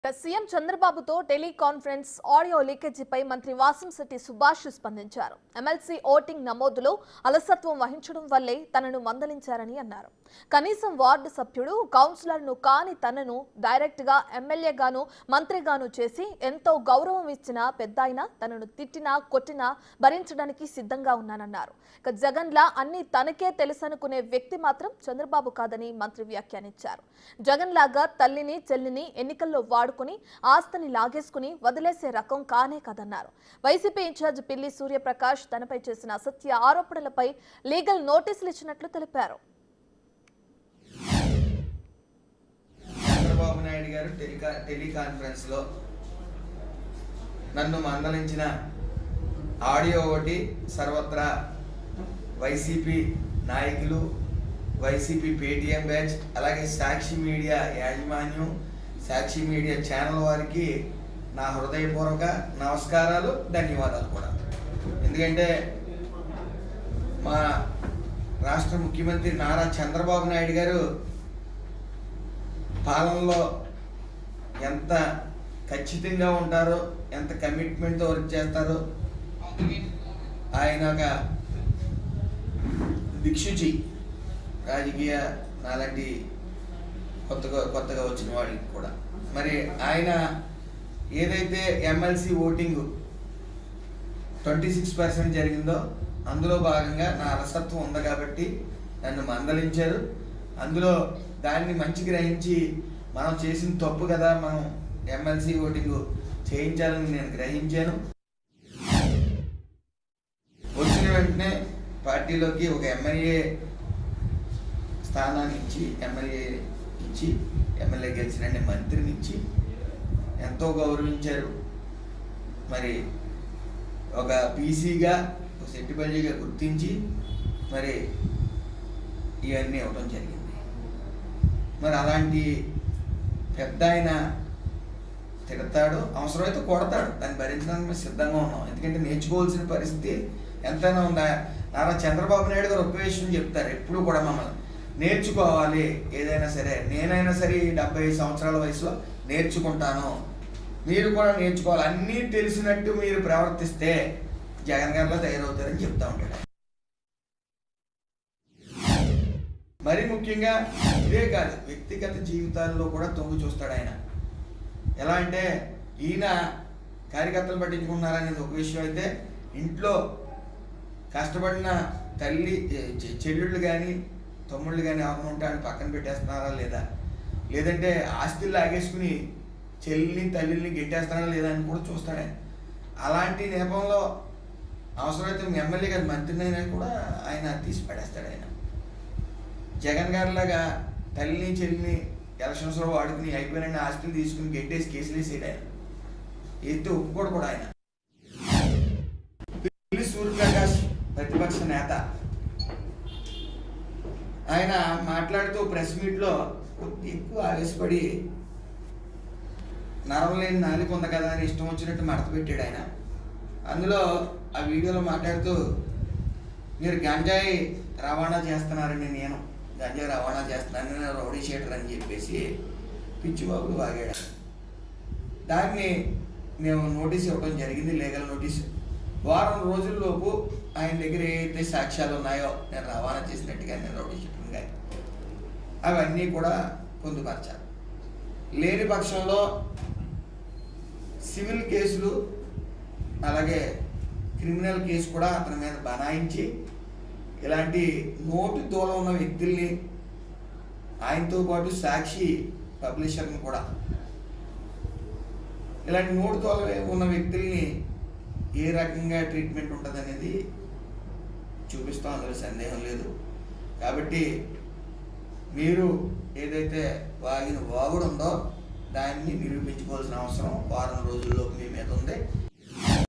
ఇక సీఎం చంద్రబాబుతో teleconference audio లీకేజీపై మంత్రి వాసంశెట్టి సుభాష్ స్పందించారు ఎమ్మెల్సీ ఓటింగ్ నమోదులో అలసత్వం వహించడం వల్లే తనను మందలించారని అన్నారు కనీసం వార్డు సభ్యుడు కౌన్సిలర్ను కాని తనను డైరెక్ట్ గా ఎమ్మెల్యేగాను మంత్రిగాను చేసి ఎంతో గౌరవం ఇచ్చిన పెద్దాయన తనను తిట్టినా కొట్టినా భరించడానికి సిద్ధంగా ఉన్నానన్నారు ఇక జగన్లా అన్ని తనకే తెలుసనుకునే వ్యక్తి మాత్రం చంద్రబాబు కాదని మంత్రి వ్యాఖ్యానించారు జగన్ లాగా తల్లిని చెల్లిని ఎన్నికల్లో వాడుకుని ఆస్తిని లాగేసుకుని వదిలేసే రకం కానే కాదన్నారు వైసీపీ ఇన్ఛార్జ్ పిల్లి సూర్యప్రకాష్ తనపై చేసిన అసత్య ఆరోపణలపై లీగల్ నోటీసులు ఇచ్చినట్లు తెలిపారు చంద్రబాబు నాయుడు గారు టెలికా టెలికాన్ఫరెన్స్లో నన్ను మందలించిన ఆడియో ఒకటి సర్వత్రా వైసీపీ నాయకులు వైసీపీ పేటీఎం బ్యాచ్ అలాగే సాక్షి మీడియా యాజమాన్యం సాక్షి మీడియా ఛానల్ వారికి నా హృదయపూర్వక నమస్కారాలు ధన్యవాదాలు కూడా ఎందుకంటే మా రాష్ట్ర ముఖ్యమంత్రి నారా చంద్రబాబు నాయుడు గారు పాలనలో ఎంత ఖచ్చితంగా ఉంటారో ఎంత కమిట్మెంట్తో వర్క్ చేస్తారో ఆయన ఒక దిక్సూచి రాజకీయ నాలాంటి కొత్తగా కొత్తగా వచ్చిన వాళ్ళకి కూడా మరి ఆయన ఏదైతే MLC voting twenty six percent జరిగిందో అందులో భాగంగా నా అలసత్వం ఉంది కాబట్టి నన్ను మందలించారు అందులో దాన్ని మంచి గ్రహించి మనం చేసిన తప్పు కదా మనం ఎమ్మెల్సీ ఓటింగ్ చేయించాలని నేను గ్రహించాను వచ్చిన వెంటనే పార్టీలోకి ఒక ఎమ్మెల్యే స్థానాన్ని ఇచ్చి ఎమ్మెల్యే ఇచ్చి ఎమ్మెల్యే గెలిచిన మంత్రిని ఇచ్చి ఎంతో గౌరవించారు మరి ఒక బీసీగా ఒక సెట్టిపల్లిగా గుర్తించి మరి ఇవన్నీ ఇవ్వడం జరిగింది మరి అలాంటి పెద్ద ఆయన తిడతాడు అవసరమైతే కొడతాడు దాన్ని భరించడానికి మేము సిద్ధంగా ఉన్నాం ఎందుకంటే నేర్చుకోవాల్సిన పరిస్థితి ఎంతైనా ఉందా నారా చంద్రబాబు నాయుడు గారు ఒక్క విషయం చెప్తారు ఎప్పుడు కూడా మమ్మల్ని నేర్చుకోవాలి ఏదైనా సరే నేనైనా సరే ఈ డెబ్బై సంవత్సరాల వయసులో నేర్చుకుంటాను మీరు కూడా నేర్చుకోవాలి అన్నీ తెలిసినట్టు మీరు ప్రవర్తిస్తే జగన్ గారిలో తయారవుతారని చెప్తా ఉంటాడు ఆయన. మరి ముఖ్యంగా ఇదే కాదు వ్యక్తిగత జీవితాల్లో కూడా తొంగి చూస్తాడు ఆయన ఎలా అంటే ఈయన కార్యకర్తలు పట్టించుకుంటున్నారనేది ఒక విషయం అయితే ఇంట్లో కష్టపడిన తల్లి చె- చెల్లెళ్ళు కానీ తమ్ముళ్ళు కానీ ఎవరైనా ఉంటే ఆయన పక్కన పెట్టేస్తున్నారా లేదా లేదంటే ఆస్తులు లాగేసుకుని చెల్లిని తల్లిని గెట్టేస్తున్నారా లేదా అని కూడా చూస్తాడు ఆయన అలాంటి నేపంలో అవసరమైతే మీ ఎమ్మెల్యే గారి మంత్రినైనా కూడా ఆయన తీసి పడేస్తాడు ఆయన జగన్ గారిలాగా తల్లిని చెల్లిని ఎలక్షన్స్లో వాడుకుని అయిపోయిన ఆస్తులు తీసుకుని గెట్టేసి కేసులు వేసేది ఆయన ఎత్తి ఒప్పుకోడు కూడా ఆయన పిల్లి సూర్యప్రకాష్ ప్రతిపక్ష నేత ఆయన మాట్లాడుతూ ప్రెస్ మీట్లో కొద్ది ఎక్కువ ఆవేశపడి నరం లేని నాలుగు ఉంది కదా అని ఇష్టం వచ్చినట్టు మడత పెట్టాడు ఆయన అందులో ఆ వీడియోలో మాట్లాడుతూ మీరు గంజాయి రవాణా చేస్తున్నారని నేను గంజాయి రవాణా చేస్తున్నానని నేను రౌడీ షీటర్ అని చెప్పేసి పిచ్చిబాబులు వాగాడు దాన్ని మేము నోటీస్ ఇవ్వడం జరిగింది లీగల్ నోటీస్ వారం రోజుల్లోపు ఆయన దగ్గర ఏదైతే సాక్ష్యాలు ఉన్నాయో నేను రవాణా చేసినట్టుగా నేను రౌడీ షీటర్ కానీ అవన్నీ కూడా పొందుపరచాలి లేని పక్షంలో సివిల్ కేసులు అలాగే క్రిమినల్ కేసు కూడా అతని మీద బనాయించి ఇలాంటి నోటు దూలం ఉన్న వ్యక్తుల్ని ఆయనతో పాటు సాక్షి పబ్లిషర్ని కూడా ఇలాంటి నోటు దూలం ఉన్న వ్యక్తుల్ని ఏ రకంగా ట్రీట్మెంట్ ఉంటుంది అనేది చూపిస్తాం అందులో సందేహం లేదు కాబట్టి మీరు ఏదైతే వాగిన వాగుడు ఉందో దాన్ని నిరూపించుకోవాల్సిన అవసరం వారం రోజుల్లో మీ మీద ఉంది